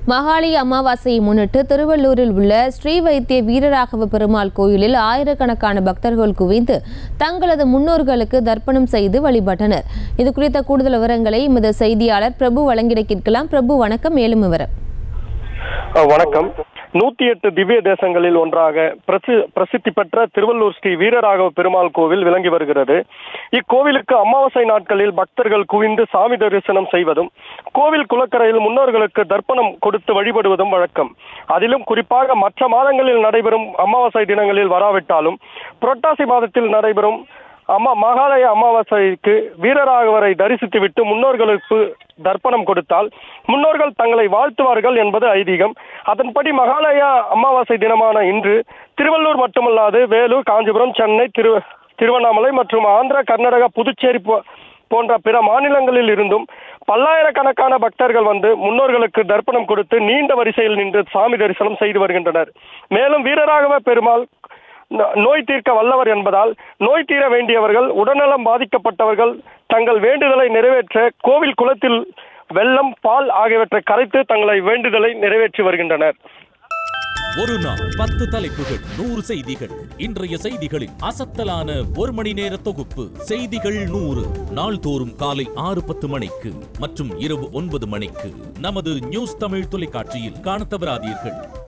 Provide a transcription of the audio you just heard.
மகாளி அமாவாசையை முன்னிட்டு திருவள்ளூரில் உள்ள ஸ்ரீ வைத்திய வீரராகவ பெருமாள் கோயிலில் ஆயிரக்கணக்கான பக்தர்கள் குவிந்து தங்களது முன்னோர்களுக்கு தர்ப்பணம் செய்து வழிபட்டனர் இது குறித்த கூடுதல் விவரங்களை எமது செய்தியாளர் பிரபு வழங்கிட கேட்கலாம் பிரபு வணக்கம் மேலும் விவரம் அஹ் வணக்கம் நூத்தி எட்டு திவ்ய தேசங்களில் ஒன்றாக பிரசி பிரசித்தி பெற்ற திருவள்ளூர் ஸ்ரீ வீரராகவ பெருமாள் கோவில் விளங்கி வருகிறது இக்கோவிலுக்கு அமாவாசை நாட்களில் பக்தர்கள் குவிந்து சாமி தரிசனம் செய்வதும் கோவில் குளக்கரையில் முன்னோர்களுக்கு தர்ப்பணம் கொடுத்து வழிபடுவதும் வழக்கம் அதிலும் குறிப்பாக மற்ற மாதங்களில் நடைபெறும் அமாவாசை தினங்களில் வராவிட்டாலும் புரட்டாசி மாதத்தில் நடைபெறும் அம்மா மகாலய அமாவாசைக்கு வீரராகவரை தரிசித்துவிட்டு முன்னோர்களுக்கு தர்ப்பணம் கொடுத்தால் முன்னோர்கள் தங்களை வாழ்த்துவார்கள் என்பது ஐதீகம் அதன்படி மகாலய அமாவாசை தினமான இன்று திருவள்ளூர் மட்டுமல்லாது வேலூர் காஞ்சிபுரம் சென்னை திரு திருவண்ணாமலை மற்றும் ஆந்திரா கர்நாடகா புதுச்சேரி போ- போன்ற பிற மாநிலங்களில் இருந்தும் பல்லாயிரக்கணக்கான பக்தர்கள் வந்து முன்னோர்களுக்கு தர்ப்பணம் கொடுத்து நீண்ட வரிசையில் நின்று சாமி தரிசனம் செய்து வருகின்றனர் மேலும் வீரராகவ பெருமாள் நோ- நோய் தீர்க்க வல்லவர் என்பதால் நோய் தீர வேண்டியவர்கள் உடல்நலம் பாதிக்கப்பட்டவர்கள் தங்கள் வேண்டுதலை நிறைவேற்ற கோவில் குளத்தில் வெள்ளம் பால் ஆகியவற்றை கரைத்து தங்களை வேண்டுதலை நிறைவேற்றி வருகின்றனர் ஒரு நாள் பத்து தலைப்புகள் நூறு செய்திகள் இன்றைய செய்திகளின் அசத்தலான ஒரு மணி நேர தொகுப்பு செய்திகள் நூறு நாள்தோறும் காலை ஆறு பத்து மணிக்கு மற்றும் இரவு ஒன்பது மணிக்கு நமது நியூஸ் தமிழ் தொலைக்காட்சியில் காணத் தவறாதீர்கள்